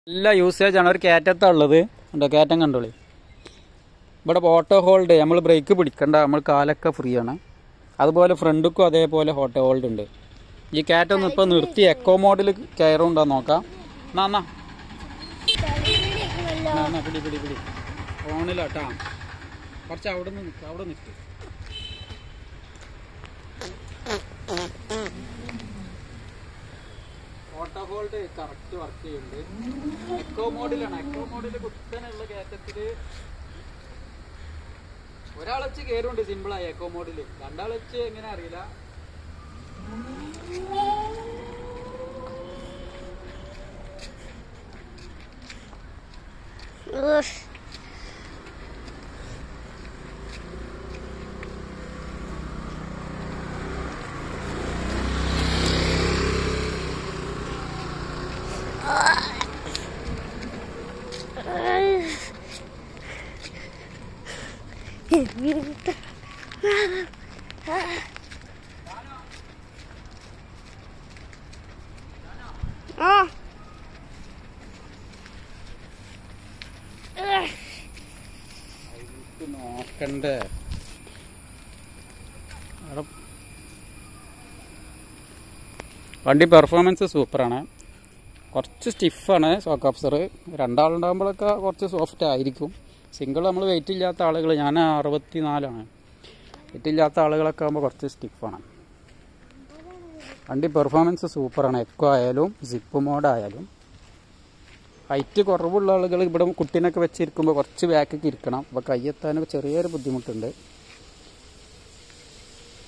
നല്ല യൂസേജ് ആണ് ഒരു കയറ്റത്താ ഉള്ളത് ഉണ്ടോ കയറ്റം കണ്ടോളി ഇവിടെ ഓട്ടോ ഹോൾഡ് നമ്മൾ ബ്രേക്ക് പിടിക്കണ്ട നമ്മൾ കാലൊക്കെ ഫ്രീ ആണ് അതുപോലെ ഫ്രണ്ടുക്കും അതേപോലെ ഓട്ടോ ഹോൾഡ് ഉണ്ട് ഈ കയറ്റം ഒന്ന് ഇപ്പോൾ നിർത്തി എക്കോ മോഡിൽ കയറുണ്ടോ നോക്കാം എന്നാ എന്നാ കളിയിലിരിക്കുമല്ലോ. എന്നാ, എന്നാ, പിടി പിടി പിടി ഫോണിലാട്ടാ കുറച്ച് അവിടെ നിന്ന് നിൽക്കുക അവിടെ നിൽക്കുക ഓട്ടോ ഹോൾഡ് കറക്റ്റ് വർക്ക് ചെയ്യുന്നുണ്ട് എക്കോ മോഡിലാണ് എക്കോ മോഡിൽ കുത്തനുള്ള കയറ്റത്തില് ഒരാളച്ച് കയറുണ്ട് സിമ്പിളായി എക്കോ മോഡില് രണ്ടാളച്ച് എങ്ങനെ അറിയില്ല ഉഫ്. ആ ഇത് നോക്കണ്ടേ അവിടെ വണ്ടി പെർഫോമൻസ് സൂപ്പറാണ് കുറച്ച് സ്റ്റിഫാണ് ഷോക്ക് ഓഫ്സർ രണ്ടാളുണ്ടാകുമ്പോഴൊക്കെ കുറച്ച് സോഫ്റ്റ് ആയിരിക്കും സിംഗിൾ നമ്മൾ വെയിറ്റ് ഇല്ലാത്ത ആളുകൾ ഞാൻ അറുപത്തി നാലാണ് വെയിറ്റ് ഇല്ലാത്ത ആളുകളൊക്കെ ആകുമ്പോൾ കുറച്ച് സ്റ്റിഫാണ് വണ്ടി പെർഫോമൻസ് സൂപ്പറാണ് എക്കോ ആയാലും സിപ്പ് മോഡ് ആയാലും ഹൈറ്റ് കുറവുള്ള ആളുകൾ ഇവിടെ കുട്ടീനൊക്കെ വെച്ചിരിക്കുമ്പോൾ കുറച്ച് ബാക്കൊക്കെ ഇരിക്കണം അപ്പോൾ കയ്യെത്താനൊക്കെ ചെറിയൊരു ബുദ്ധിമുട്ടുണ്ട്